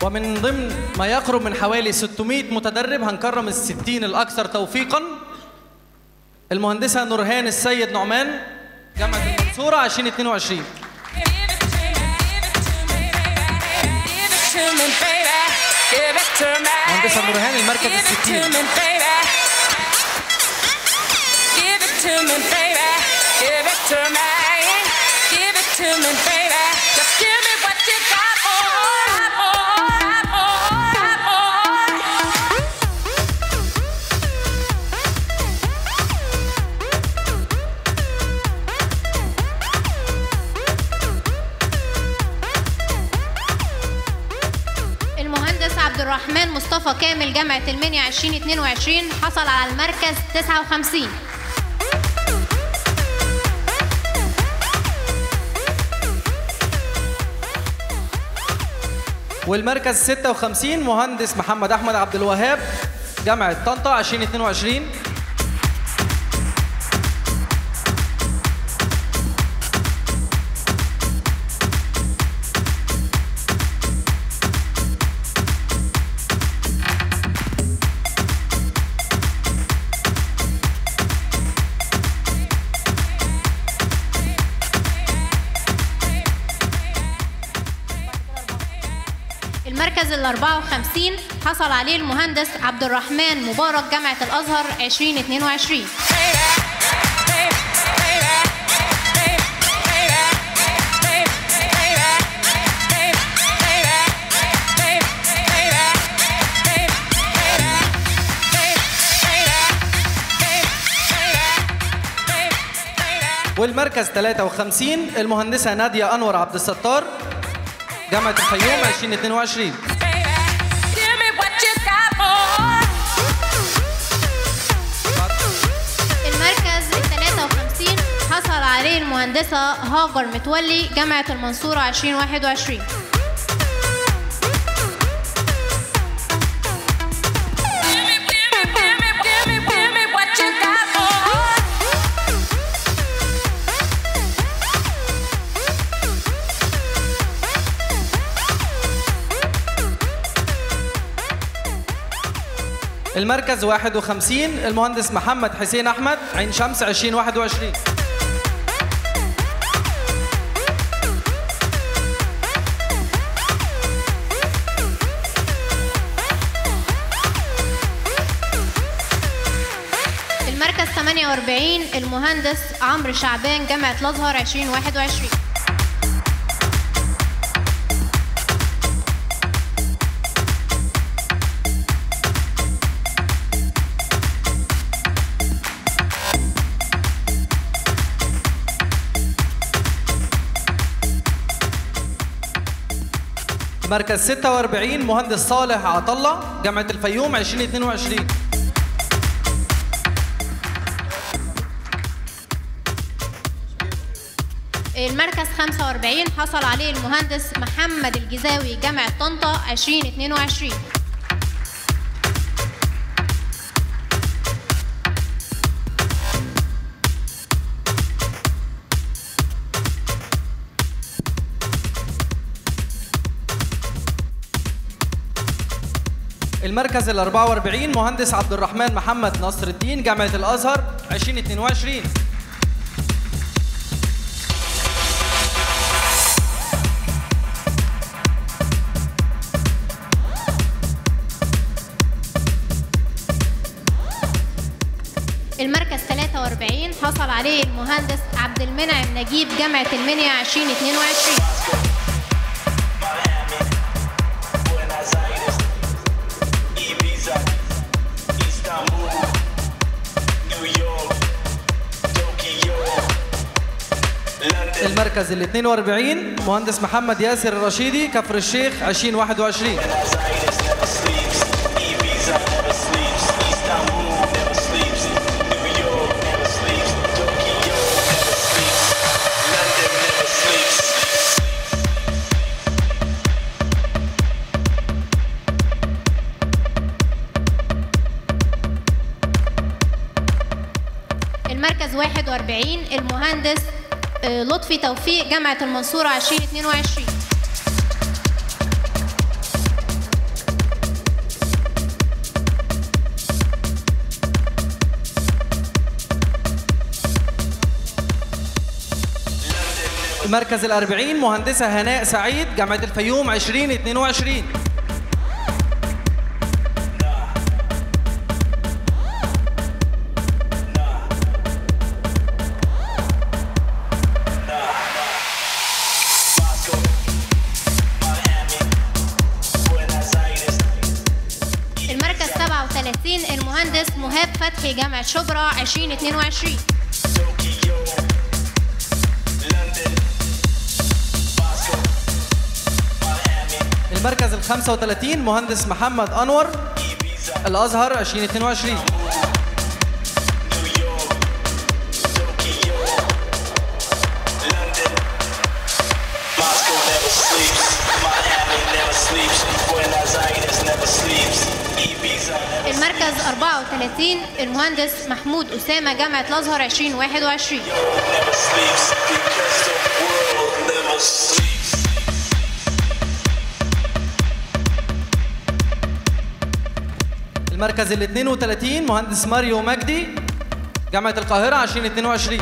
ومن ضمن ما يقرب من حوالي 600 متدرب هنكرم الستين الأكثر توفيقا المهندسة نورهان السيد نعمان جامعة المنصورة 2022 مهندسة نورهان المركز الستين المهندس عبد الرحمن مصطفى كامل جامعة المنيا 2022 حصل على المركز 59 والمركز 56 مهندس محمد أحمد عبد الوهاب جامعة طنطا 2022 المركز ال 54 حصل عليه المهندس عبد الرحمن مبارك جامعة الأزهر 2022 والمركز 53 المهندسة نادية أنور عبد الستار جامعة الفيوم 2022 المركز ال 53 حصل عليه المهندسة هاجر متولي جامعة المنصورة 2021 المركز 51 المهندس محمد حسين أحمد عين شمس 2021 المركز 48 المهندس عمرو شعبان جامعة الأزهر 2021 مركز 46 مهندس صالح عطلة جامعة الفيوم 2022 المركز 45 حصل عليه المهندس محمد الجزاوي جامعة طنطا 2022 المركز ال 44 مهندس عبد الرحمن محمد نصر الدين جامعة الأزهر 2022 المركز 43 حصل عليه المهندس عبد المنعم نجيب جامعة المنيا 2022 المركز ال 42 مهندس محمد ياسر الرشيدي كفر الشيخ 2021 المركز 41 المهندس آه، لطفي توفيق جامعة المنصورة 2022 المركز الأربعين مهندسة هناء سعيد جامعة الفيوم 2022 المركز 37 المهندس مهاب فتحي جامعة شبرا 2022 المركز ال 35 مهندس محمد أنور الأزهر 2022 Moscow never sleeps, Miami never sleeps, Buenos Aires never sleeps, Ibiza never المركز 34 المهندس محمود أسامة جامعة الأزهر 2021 never sleeps, because the world never sleeps. المركز ال 32 مهندس ماريو مجدي جامعة القاهرة 2022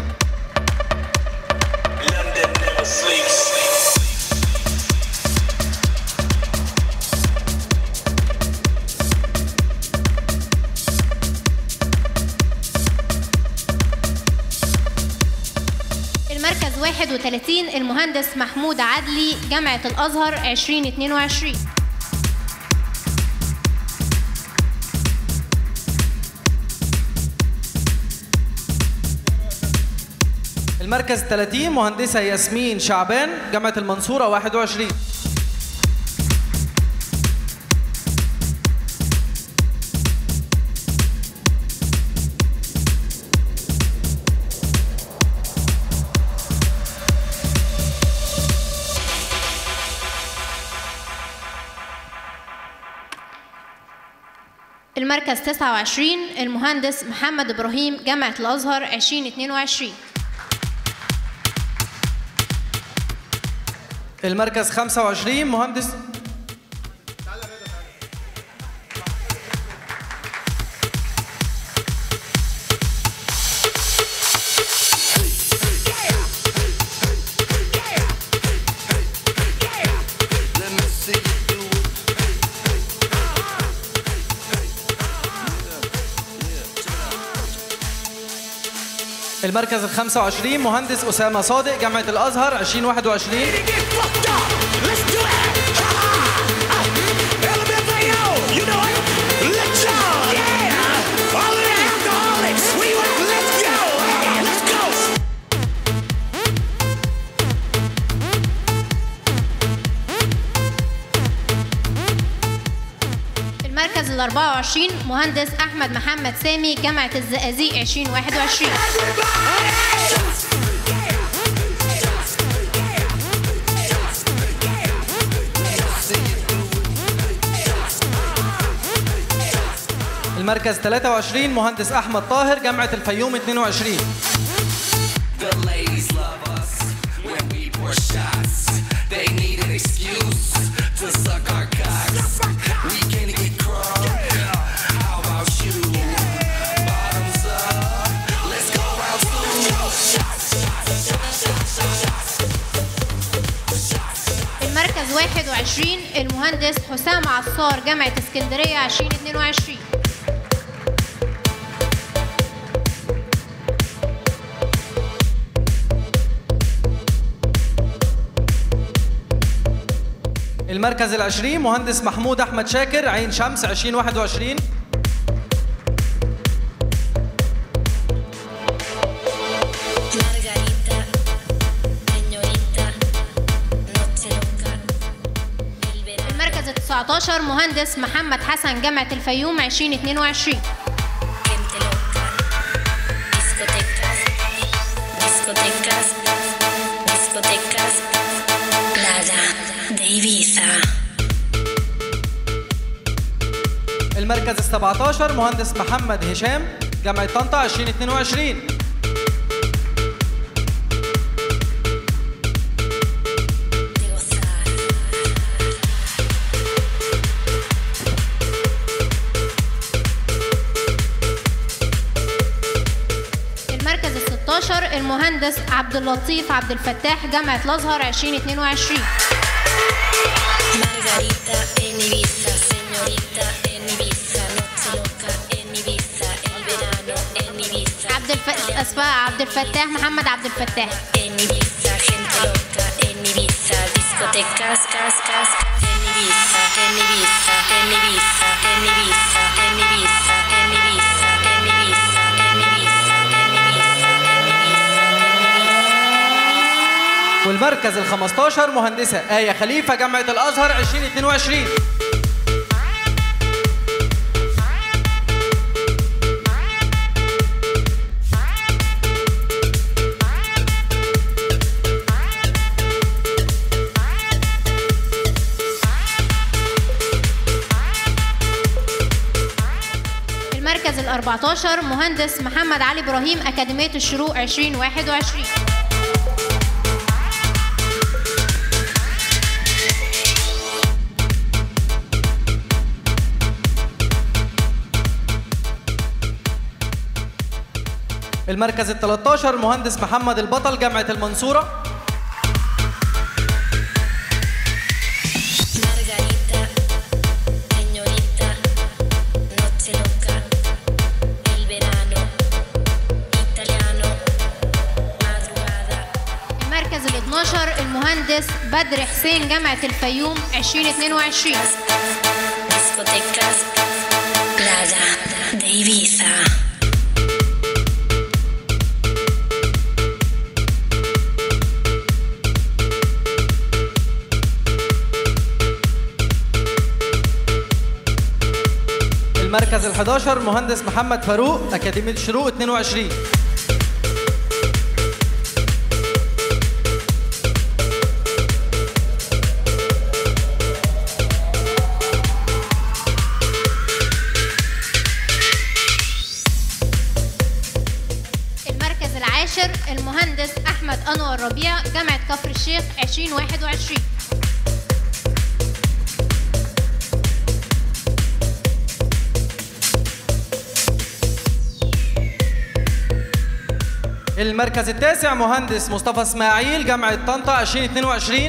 London never sleeps. المركز 31 المهندس محمود عدلي جامعة الأزهر 2022 المركز 30 مهندسة ياسمين شعبان جامعة المنصورة 21 المركز 29 المهندس محمد إبراهيم جامعة الأزهر 2022 المركز 25 مهندس المركز ال 25 مهندس أسامة صادق جامعة الأزهر 2021 get fucked up. Let's do it. Ha ha. LMFAO, you know it. Let's go. Yeah. All of the alcoholics, we want. Let's go. Yeah, let's go. المركز ال 24 مهندس أحمد محمد سامي جامعة الزقازيق 2021 المركز 23 مهندس أحمد طاهر جامعة الفيوم 22 The ladies love us when we pour shots. They need an excuse to suck our cocks. We can get crunk. How about you? Bottoms up. Let's go round two. المركز 21 المهندس حسام عصار جامعة اسكندرية 2022 المركز العشرين مهندس محمود أحمد شاكر عين شمس 2021 Margarita, señorita, noche loca, el verano. المركز ال 19 مهندس محمد حسن جامعة الفيوم 2022 Gente loca, discotecas, discotecas, discotecas, playa de Ibiza. المركز ال 17 مهندس محمد هشام جامعة طنطا 2022 de gozar. المركز ال 16 المهندس عبد اللطيف عبد الفتاح جامعة الأزهر 2022 Margarita en Ibiza, señorita en Ibiza, noche loca en Ibiza, el verano en Ibiza, عبد الف... أسفاء عبد الفتاح محمد عبد الفتاح en Ibiza, gente loca en Ibiza, discotecas, cas, cas, en Ibiza, en Ibiza, en Ibiza, en Ibiza, en Ibiza, en Ibiza, en Ibiza, en Ibiza, en Ibiza, en Ibiza. والمركز ال 15 مهندسة آية خليفة جامعة الأزهر 2022 المركز ال 14 مهندس محمد علي إبراهيم أكاديمية الشروق 2021 المركز ال 13 مهندس محمد البطل جامعة المنصورة Margarita, señorita, noche loca, el verano, italiano, madrugada. المركز ال 12 المهندس بدر حسين جامعة الفيوم 2022 Discotecas, playa de Ibiza. المركز ال 11 مهندس محمد فاروق أكاديمية الشروق 22 المركز العاشر المهندس أحمد أنور ربيع جامعة كفر الشيخ 2021 المركز التاسع مهندس مصطفى اسماعيل جامعة طنطا 2022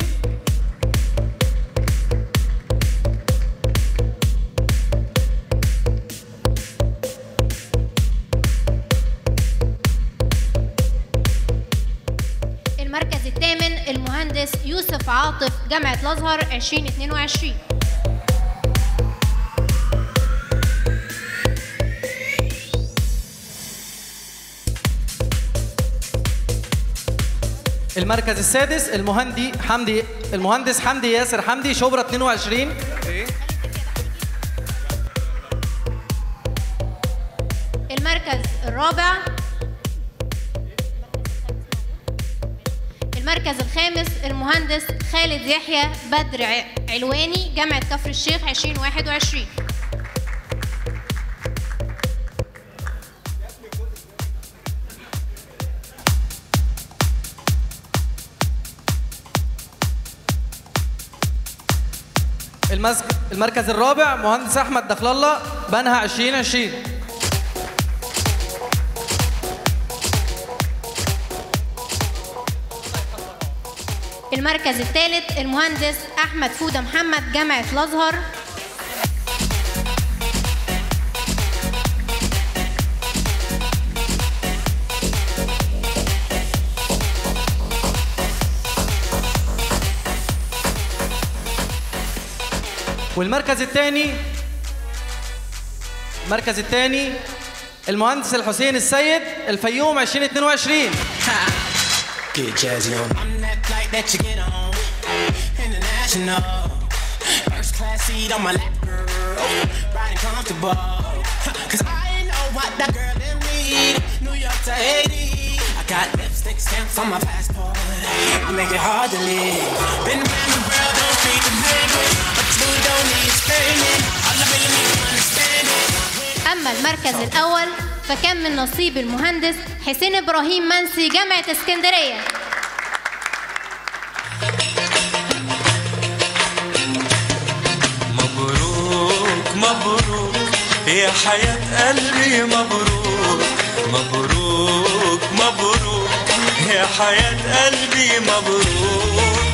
المركز الثامن المهندس يوسف عاطف جامعة الأزهر 2022 المركز السادس المهندي حمدي المهندس حمدي ياسر حمدي شبرا 22 المركز الرابع المركز الخامس المهندس خالد يحيى بدر ع- علواني جامعة كفر الشيخ 2021 المسك... المركز الرابع مهندس احمد دخل الله بنها 2020 المركز الثالث المهندس أحمد فودة محمد جامعة الأزهر والمركز الثاني المركز الثاني المهندس الحسين السيد الفيوم 2022 Get jazzy on. I'm that flight that you get on. International. First class seat on my lap, girl. Riding comfortable. Cause I know what that girl in need. New York to Haiti. I got lipstick stamps on my passport. I make it hard to live. Been around the world, don't speak the language. But you don't need explaining. All I really need to understand it. أما المركز الأول فكان من نصيب المهندس حسين إبراهيم منسي جامعة اسكندرية مبروك مبروك يا حياة قلبي مبروك مبروك مبروك مبروك يا حياة قلبي مبروك